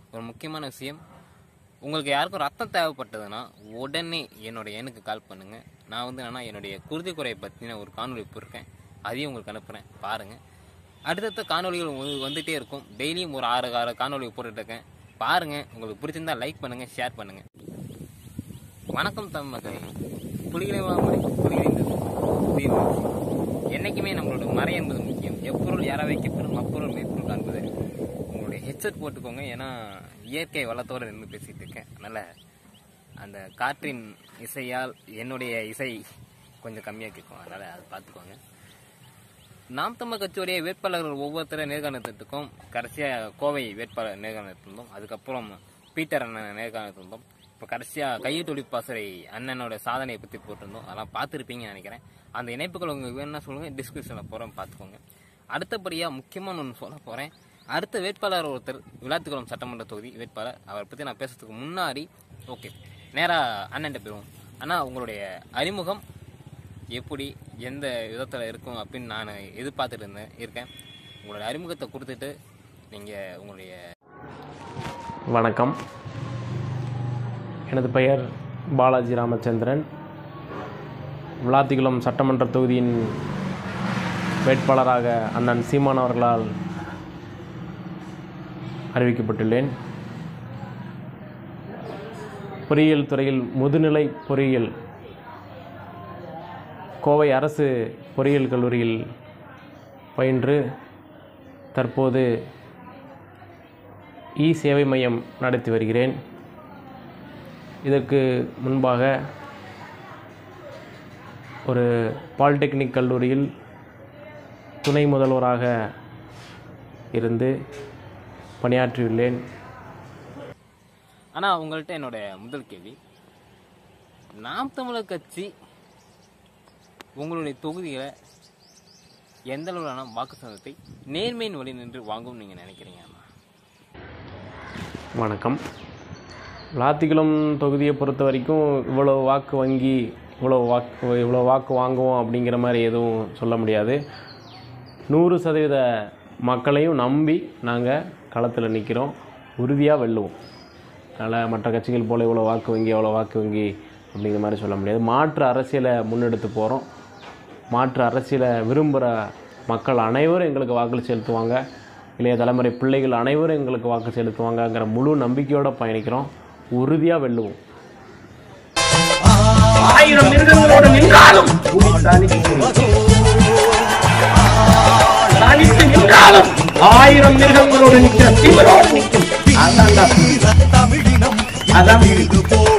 ஒரு முக்கியமான விஷயம் உங்களுக்கு யாருக்கும் ரத்தம் தேவைப்பட்டதுன்னா உடனே என்னோட எண்ணுக்கு கால் பண்ணுங்க நான் வந்து என்னன்னா என்னுடைய குருதி குறையை பற்றின ஒரு காணொளி போட்டிருக்கேன் அதையும் உங்களுக்கு அனுப்புகிறேன் பாருங்கள் அடுத்தடுத்த காணொளிகள் வந்து- வந்துட்டே இருக்கும் டெய்லியும் ஒரு ஆறு ஆறு காணொளி போட்டுட்டு இருக்கேன் பாருங்கள் உங்களுக்கு பிடிச்சிருந்தா லைக் பண்ணுங்கள் ஷேர் பண்ணுங்கள் வணக்கம் தமிழ் மக்களே புலிகளை வாமரை புலிகளிந்தது புதிய முயற்சி. என்னைக்குமே நம்மளோட மறை என்பது முக்கியம் எப்பொருள் யாரா வைக்கப்படும் அப்பொருள் மெய்ப்பொருள் காண்பது உங்களுடைய ஹெட்செட் போட்டுக்கோங்க ஏன்னா இயற்கை வளத்தோடு நின்று பேசிட்டு இருக்கேன் அதனால் அந்த காற்றின் இசையால் என்னுடைய இசை கொஞ்சம் கம்மியாக கேட்கும் அதனால் அதை பார்த்துக்கோங்க நாம் தமிழ் கட்சியுடைய வேட்பாளர்கள் ஒவ்வொருத்தர நேர்காணத்துக்கும் கடைசியாக கோவை வேட்பாளர் நேர்காணத்திருந்தோம் அதுக்கப்புறம் பீட்டர் அண்ணன் நேர்காணத்திருந்தோம் இப்போ கடைசியாக கையெழுத்து பாசறை அண்ணனோட சாதனையை பற்றி போட்டிருந்தோம் அதெல்லாம் பார்த்துருப்பீங்கன்னு நினைக்கிறேன் அந்த இணைப்புகள் உங்களுக்கு வேணும்னா சொல்லுங்கள் டிஸ்கிரிப்ஷனில் போகிறோம் பார்த்துக்கோங்க அடுத்தபடியாக முக்கியமான ஒன்று சொல்ல போகிறேன் அடுத்த வேட்பாளர் ஒருத்தர் விளாத்துக்குளம் சட்டமன்ற தொகுதி வேட்பாளர் அவரை பற்றி நான் பேசுறதுக்கு முன்னாடி ஓகே நேராக அண்ணன்ட்ட போயிடுவோம் ஆனால் உங்களுடைய அறிமுகம் எப்படி எந்த விதத்தில் இருக்கும் அப்படின்னு நான் எதிர்பார்த்துட்டு இருந்தேன் இருக்கேன் உங்களோட அறிமுகத்தை கொடுத்துட்டு நீங்கள் உங்களுடைய வணக்கம் எனது பெயர் பாலாஜி ராமச்சந்திரன் விளாத்திக்குளம் சட்டமன்ற தொகுதியின் வேட்பாளராக அண்ணன் சீமான் அவர்களால் அறிவிக்கப்பட்டுள்ளேன் பொறியியல் துறையில் முதுநிலை பொறியியல் கோவை அரசு பொறியியல் கல்லூரியில் பயின்று தற்போது இ சேவை மையம் நடத்தி வருகிறேன் இதற்கு முன்பாக ஒரு பாலிடெக்னிக் கல்லூரியில் துணை முதல்வராக இருந்து பணியாற்றியுள்ளேன் ஆனால் உங்கள்கிட்ட என்னோட முதல் கேள்வி நாம் தமிழர் கட்சி உங்களுடைய தொகுதியில் எந்த அளவிலான வாக்கு சதத்தை நேர்மையின் வழி நின்று வாங்கும்னு நீங்கள் நினைக்கிறீங்க அண்ணா வணக்கம் விளாத்திக்குளம் தொகுதியை பொறுத்த வரைக்கும் இவ்வளோ வாக்கு வங்கி இவ்வளோ வாக்கு இவ்வளோ வாக்கு வாங்குவோம் அப்படிங்கிற மாதிரி எதுவும் சொல்ல முடியாது நூறு சதவீத மக்களையும் நம்பி நாங்கள் களத்தில் நிற்கிறோம் உறுதியாக வெல்லுவோம் அதனால் மற்ற கட்சிகள் போல் இவ்வளோ வாக்கு வங்கி அவ்வளோ வாக்கு வங்கி அப்படிங்கிற மாதிரி சொல்ல முடியாது மாற்று அரசியலை முன்னெடுத்து போகிறோம் மாற்று அரசியலை விரும்புகிற மக்கள் அனைவரும் எங்களுக்கு வாக்கு செலுத்துவாங்க இளைய தலைமுறை பிள்ளைகள் அனைவரும் எங்களுக்கு வாக்கு செலுத்துவாங்கங்கிற முழு நம்பிக்கையோடு பயணிக்கிறோம் உறுதியாக வெல்லுவோம் ஆயிரம் மிருகங்களோடு நின்றாலும் புலி தனித்து தனித்து நின்றாலும் ஆயிரம் மிருகங்களோடு நிற்கிற திமிரோடு நிற்கும் அதான்டா புலி. அதான் புலி.